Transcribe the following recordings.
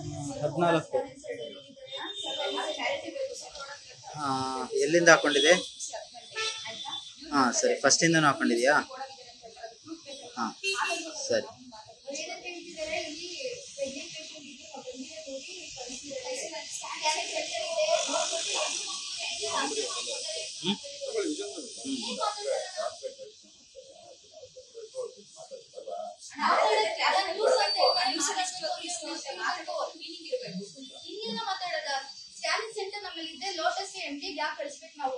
ಹದಿನಾಲ್ಕು ಆ, ಎಲ್ಲಿಂದ ಹಾಕೊಂಡಿದೆ ಹಾ ಸರಿ ಫಸ್ಟಿಂದನೂ ಹಾಕೊಂಡಿದ್ಯಾ ಹಾ ಸರಿ ಸ್ಕ್ಯಾನಿಂಗ್ ಸೆಂಟರ್ ನಮ್ಮಲ್ಲಿ ಇದೆ ಲೋಟಸ್ ಎಂಟಿ ಯಾಕೆ ಕಳಿಸ್ಬೇಕು ನಾವು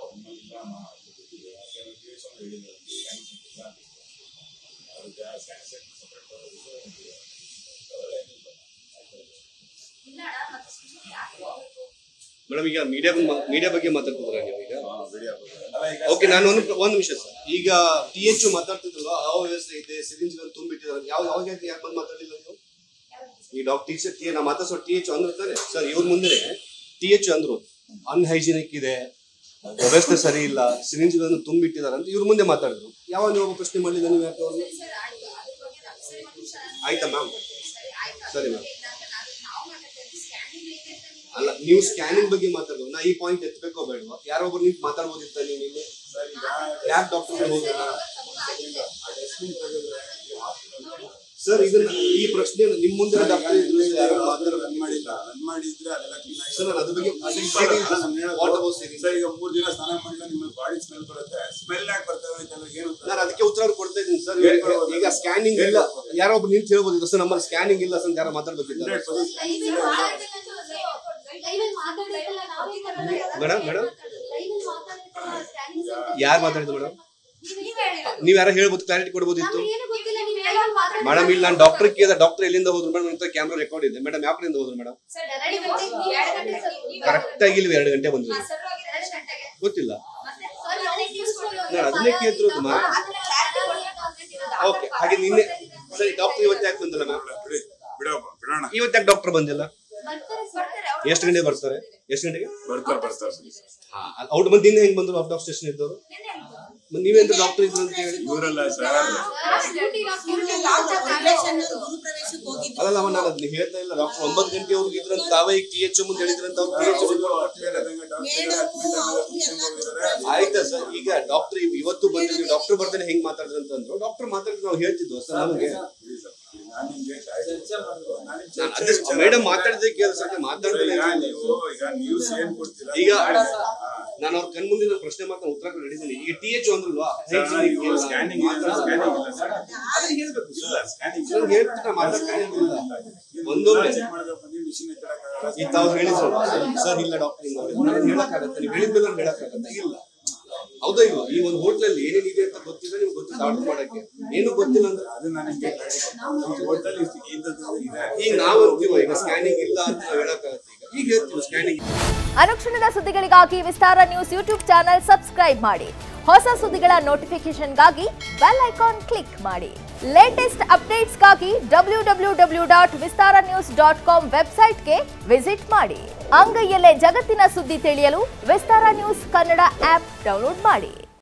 ಇಲ್ಲ ಅಣ್ಣ, ಮತ್ತೆ ಸುಮ್ನೆ ಯಾಕೆ ಹೋಗ್ಬೇಕು? ಮೇಡಮ್ ಈಗ ಮೀಡಿಯಾ ಮೀಡಿಯಾ ಬಗ್ಗೆ ಮಾತಾಡ್ತಿದ್ರ ನೀವು ಈಗ ಓಕೆ ನಾನು ಒಂದು ಒಂದು ನಿಮಿಷ ಸರ್ ಈಗ ಟಿ ಎಚ್ ಮಾತಾಡ್ತಿದ್ರಲ್ಲ ಯಾವ ವ್ಯವಸ್ಥೆ ಇದೆ ಸಿರಿಂಜ್ ಗಳು ತುಂಬಿಟ್ಟಿದ್ದಾರೆ ಯಾವ ಯಾವಾಗ ಯಾಕೆ ಬಂದು ಮಾತಾಡಲಿಲ್ಲ ನೀವು ಈ ಡಾಕ್ಟರ್ ಟೀಚರ್ ಟಿ ನಾವು ಮಾತಾಡ್ಸೋ ಟಿ ಎಚ್ ಅಂದ್ರೆ ತಾನೆ ಸರ್ ಇವ್ರ ಮುಂದೆ ಟಿ ಎಚ್ ಅಂದ್ರು ಅನ್ಹೈಜಿನಿಕ್ ಇದೆ ವ್ಯವಸ್ಥೆ ಸರಿ ಇಲ್ಲ ಸಿರಿಂಜ್ ಗಳನ್ನು ತುಂಬಿಟ್ಟಿದ್ದಾರೆ ಅಂತ ಇವ್ರ ಮುಂದೆ ಮಾತಾಡಿದ್ರು ಯಾವ ನೀವು ಒಬ್ಬ ಪ್ರಶ್ನೆ ಮಾಡಲಿಲ್ಲ ನೀವು ಯಾಕೆ ಅವ್ರನ್ನ ಸರ್, ಆಯ್ತು. ಅದ್ರ ಬಗ್ಗೆ ನಾವು ಸರಿ ಒಂದು ನಿಮಿಷ ನಾನು ಆಯ್ತಾ ಮ್ಯಾಮ್ ಸರಿ, ಆಯ್ತು. ಸರಿ ಮ್ಯಾಮ್ ಇಲ್ಲಾಂದ್ರೆ ನಾನು- ನಾವು ಮಾತಾಡ್ತಾ ಇದ್ದೀವಿ, scanning ಇದೆ ಅಂತ ನೀವು ಅಲ್ಲ ನೀವು ಸ್ಕ್ಯಾನಿಂಗ್ ಬಗ್ಗೆ ಮಾತಾಡೋದು ನಾ ಈ ಪಾಯಿಂಟ್ ಎತ್ಬೇಕೋ ಬೇಡವಾ ಯಾರೋ ಒಬ್ರು ನಿಂತು ಮಾತಾಡ್ಬೋದಿತ್ತ ನೀವು ಇಲ್ಲಿ ಯಾಕೆ ಡಾಕ್ಟರ್ ಹೋಗಿಲ್ಲ ಸರ್ ಇದನ್ನ ಈ ಪ್ರಶ್ನೆ ನಿಮ್ ಮುಂದೆ ಡಾಕ್ಟರ್ ಇದ್ರು ಯಾರೋ ಮಾತಾಡೋದು ರನ್ ಮಾಡಿಲ್ಲ ರನ್ ಮಾಡಿದ್ರೆ ಅದೆಲ್ಲ ಕ್ಲೀನ್ ಆಗಿ ಸರ್ ನಾನು ಅದ್ರ ಬಗ್ಗೆ ನಾನು ಹೇಳೋದು- ವಾಟ್ ಅಬೌಟ್ ಸೀರಿಂಜ್ ಸರ್ ಈಗ ಮೂರ್ ದಿನ ಸ್ನಾನ ಮಾಡಿಲ್ಲ ನಿಮ್ಮ ಬಾಡಿ ಸ್ಮೆಲ್ ಬರುತ್ತೆ ಸ್ಮೆಲ್ ಯಾಕೆ ಬರ್ತವೆ ಅಂತ ಎಲ್ಲರಿಗೆ ಏನು ನಾನು ಅದಕ್ಕೆ ಉತ್ತರ ಕೊಡ್ತಾ ಇದ್ದೀನಿ ಸರ್ ಹೇಳ್ಕೊಡ್ಬೋದು. ಈಗ ಸ್ಕ್ಯಾನಿಂಗ್ ಇಲ್ಲ ಯಾರೋ ಒಬ್ರು ನಿಂತು ಹೇಳ್ಬೋದು ಸರ್ ನಮ್ಮಲ್ಲಿ ಸ್ಕ್ಯಾನಿಂಗ್ ಇಲ್ಲ ಸರ್ ಯಾರೋ ಮಾತಾಡ್ಬೇಕಿಲ್ಲ ಹಂಡ್ರೆಡ್ ಪರ್ಸೆಂಟ್ ಲೈವಲ್ಲಿ ಮಾತಾಡ್ತಿಲ್ಲ ಅಂತ ಸರ್. ಲೈವಲ್ಲಿ ಮಾತಾಡ್ತಿಲ್ಲ, ನಾವೇ ಕರೆಯೋದು. Madam, madam. ಲೈವಲ್ಲಿ ಮಾತಾಡ್ತಿಲ್ಲ, scanning center. ಯಾರು ಮಾತಾಡಿದ್ರು ಮೇಡಮ್ ನೀವ್ ಹೇಳಿರೋದು. ನೀವ್ ಯಾರೋ ಹೇಳ್ಬೋದು ಕ್ಲಾರಿಟಿ ಕೊಡ್ಬೋದಿತ್ತು ನಮ್ಗೆ ಏನು ಗೊತ್ತಿಲ್ಲ, ನೀವ್ ಲೈವಲ್ಲಿ ಮಾತಾಡ್ತಿಲ್ಲ. ಮೇಡಮ್ ಇಲ್ಲಿ ನಾನು ಡಾಕ್ಟರ್ ಕೇಳಿದ ಡಾಕ್ಟರ್ ಎಲ್ಲಿಂದ ಹೋದ್ರು ಮೇಡಮ್ ಇಂತ ಕ್ಯಾಮ್ರಾ ರೆಕಾರ್ಡ್ ಇದೆ ಮೇಡಮ್ ಯಾವ ಕಡೆಯಿಂದ ಹೋದ್ರು ಮೇಡಮ್ ಸರ್, ಎರಡು ಗಂಟೆ- ನೀವು ಎರಡು ಗಂಟೆ ಸರ್, ನೀವು ಕರೆಕ್ಟ್ ಆಗಿ ಇಲ್ಲಿ ಎರಡು ಗಂಟೆ ಬಂದ್ರು ಸರ್, ಎರಡು ಗಂಟೆಗೆ. ಗೊತ್ತಿಲ್ಲ ಮತ್ತೆ ಸರ್, ನಾವು news ಗಳು ನಾನು ಅದನ್ನೇ ಕೇಳ್ತಿರೋದು ಮಾ. ಅದನ್ನ clarity ಕೊಡ್ಬೇಕು ಅಂತ ಹೇಳ್ತಿರೋದು. ಓಕೆ ಹಾಗೆ ನಿನ್ನೆ ಸರಿ ಡಾಕ್ಟರ್ ಇವತ್ತು ಯಾಕೆ ಬಂದಿಲ್ಲ ಮ್ಯಾಮ್ ಬಿಡಿ ಬಿಡಪ್ಪ ಬಿಡೋಣ ಇವತ್ತು ಯಾಕೆ ಡಾಕ್ಟರ್ ಬಂದಿಲ್ಲ ಬರ್ತಾರೆ ಸರ್. ಅವ್ರು ಎಷ್ಟು ಗಂಟೆಗೆ ಬರ್ತಾರೆ ಎಷ್ಟು ಗಂಟೆಗೆ ಬರ್ತಾರೆ ಬರ್ತಾರೆ ಔಟ್ ಬಂದು ನಿನ್ನೆ ಹೆಂಗ್ ಬಂದ್ರು ಔಟ್ ಆಫ್ ಸ್ಟೇಷನ್ ಇದ್ದವರು ಮತ್ತೆ ನೀವೇಂತ ಡಾಕ್ಟರ್ ಇದ್ರು ಅಂತ ಹೇಳಿ ಇವರಲ್ಲ ಸರ್ ಅಲ್ಲಲ್ಲ ಅವನ್ನ ನಾನು ಅದನ್ನ ಹೇಳ್ತಾ ಇಲ್ಲ ಡಾಕ್ಟರ್ ಒಂಬತ್ತು ಗಂಟೆವರೆಗೂ ಇದ್ರಂತ ತಾವೇ ಟಿ ಎಚ್ ಮುಂದೆ ಹೇಳಿದ್ರಂತ ಅವ್ರು ಟಿ ಎಚ್ ಆಯ್ತಾ ಸರ್ ಈಗ ಡಾಕ್ಟರ್ ಇವತ್ತು ಬಂದಿದ್ವಿ ಡಾಕ್ಟರ್ ಬರ್ದೇನೆ ಹೆಂಗ್ ಮಾತಾಡಿದ್ರು ಅಂದ್ರು ಡಾಕ್ಟರ್ ಮಾತಾಡಿದ್ರೆ ನಾವು ಹೇಳ್ತಿದ್ವು ಸರ್ ನಮಗೆ ಮೇಡಮ್ ಮಾತಾಡಿದ್ರೆ ಕೇಳಿ ಸರ್ ಮಾತಾಡಿದ್ರೆ ನೀವು ಈಗ ನ್ಯೂಸ್ ಏನ್ ಕೊಡ್ತೀರಾ ಈಗ ನಾನು ಅವ್ರ ಕಣ್ ಮುಂದೆ ನಾನು ಪ್ರಶ್ನೆ ಮಾತ್ರ ಉತ್ತರ ಕೊಟ್ಟಿದ್ದೀನಿ ಈಗ ಟಿ ಎಚ್ ಅಂದ್ರಲ್ವಾ ಸ್ಕ್ಯಾನಿಂಗ್ ಇಲ್ಲ ಸ್ಕ್ಯಾನಿಂಗ್ ಇಲ್ಲ ಸರ್ ಅದನ್ನ ಹೇಳ್ಬೇಕು ಇಲ್ಲ ಸ್ಕ್ಯಾನಿಂಗ್ ನಾನು ಹೇಳ್ತೀನಿ ನಾ ಮಾತಾಡ್ಕೊಂಡಿಲ್ಲ ಒಂದೊಮ್ಮೆ ಚೆಕ್ ಮಾಡಬೇಕು ಬಂದು ಮಿಷಿನ್ ಎತ್ತಕ್ಕಾಗಲ್ಲ ಈಗ ತಾವು ಹೇಳಿದ್ರು ಸರ್ ಇಲ್ಲ ಡಾಕ್ಟರ್ ಹಿಂಗ ಹೇಳಕ್ಕಾಗತ್ತೆ ನೀವು ಹೇಳಿದ್ಮೇಲೆ ನಾನು ಹೇಳಕ್ಕಾಗತ್ತೆ ಇಲ್ಲ ಹೌದಾ ಇಲ್ವಾ ಈ ಒಂದು ಹೋಟ್ಲಲ್ಲಿ ಏನೇನಿದೆ ಅಂತ ಗೊತ್ತಿಲ್ಲ ನಿಮ್ಗೆ ಗೊತ್ತಿಲ್ಲ ಆರ್ಡರ್ ಮಾಡಕ್ಕೆ ಏನು ಗೊತ್ತಿಲ್ಲ ಅಂದ್ರೆ ಅದು ನನಗೆ ಹೋಟೆಲ್ ಇಂಥದ್ದು ಇದೆ ಈಗ ನಾವು ಅಂತೀವ ಈಗ ಸ್ಕ್ಯಾನಿಂಗ್ ಇಲ್ಲ ಅಂತ ನಾವು ಹೇಳಕ್ಕಾಗತ್ತೆ ಈಗ ಈಗ ಹೇಳ್ತೀವಿ ಸ್ಕ್ಯಾನಿಂಗ್ ಅನುಕ್ಷಣದ ಸುದ್ದಿಗಳಿಗಾಗಿ Vistara news YouTube channel subscribe ಮಾಡಿ ಹೊಸ ಸುದ್ದಿಗಳ ನೋಟಿಫಿಕೇಶನ್ಗಾಗಿ ಬೆಲ್ ಐಕಾನ್ ಕ್ಲಿಕ್ ಮಾಡಿ ಲೇಟೆಸ್ಟ್ ಅಪ್ಡೇಟ್ಸ್ಗಾಗಿ W W W dot Vistara news dot com ವೆಬ್ಸೈಟ್ಗೆ ವಿಸಿಟ್ ಮಾಡಿ ಅಂಗೈಯಲ್ಲೇ ಜಗತ್ತಿನ ಸುದ್ದಿ ತಿಳಿಯಲು Vistara news Kannada app download ಮಾಡಿ